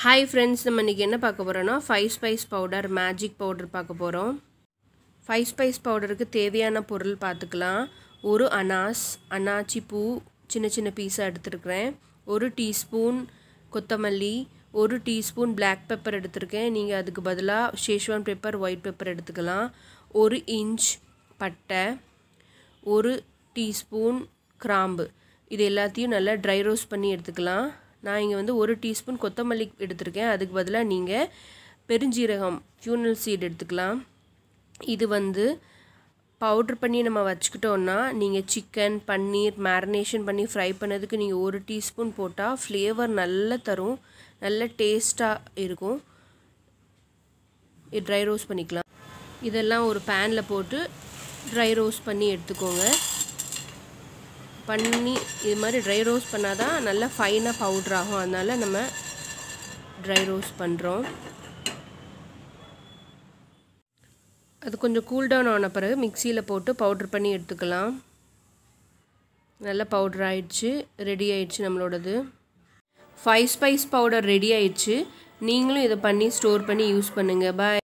hi friends நம்ம இன்றைக்கி என்ன பார்க்க போகிறோன்னா five spice powder magic powder பார்க்க போகிறோம் ஃபைவ் ஸ்பைஸ் பவுடருக்கு தேவையான பொருள் பார்த்துக்கலாம் ஒரு அனாஸ் அன்னாச்சி பூ சின்ன சின்ன பீஸாக எடுத்துருக்கிறேன் ஒரு டீஸ்பூன் கொத்தமல்லி ஒரு டீஸ்பூன் பிளாக் பெப்பர் எடுத்திருக்கேன் நீங்கள் அதுக்கு பதிலாக ஷேஷ்வான் பெப்பர் ஒயிட் பெப்பர் எடுத்துக்கலாம் ஒரு இன்ச் பட்டை ஒரு டீஸ்பூன் கிராம்பு இது எல்லாத்தையும் நல்லா ட்ரை ரோஸ்ட் பண்ணி எடுத்துக்கலாம் நான் இங்கே வந்து ஒரு டீஸ்பூன் கொத்தமல்லி எடுத்திருக்கேன் அதுக்கு பதிலாக நீங்கள் பெருஞ்சீரகம் ஃபியூனல் சீட் எடுத்துக்கலாம் இது வந்து பவுட்ரு பண்ணி நம்ம வச்சுக்கிட்டோன்னா நீங்கள் சிக்கன் பன்னீர் மேரினேஷன் பண்ணி ஃப்ரை பண்ணதுக்கு நீங்கள் ஒரு டீஸ்பூன் போட்டால் ஃப்ளேவர் நல்லா தரும் நல்ல டேஸ்ட்டாக இருக்கும் ட்ரை ரோஸ்ட் பண்ணிக்கலாம் இதெல்லாம் ஒரு பேனில் போட்டு ட்ரை ரோஸ்ட் பண்ணி எடுத்துக்கோங்க பண்ணி இது மாதிரி ட்ரை ரோஸ்ட் பண்ணால் தான் நல்லா ஃபைனாக பவுட்ரு ஆகும் அதனால் நம்ம ட்ரை ரோஸ்ட் பண்ணுறோம் அது கொஞ்சம் கூல் டவுன் ஆன பிறகு மிக்சியில் போட்டு பவுட்ரு பண்ணி எடுத்துக்கலாம் நல்லா பவுட்ரு ஆயிடுச்சு ரெடி ஆயிடுச்சு நம்மளோடது ஃபைவ் ஸ்பைஸ் பவுடர் ரெடி ஆயிடுச்சு நீங்களும் இதை பண்ணி ஸ்டோர் பண்ணி யூஸ் பண்ணுங்கள் பாய்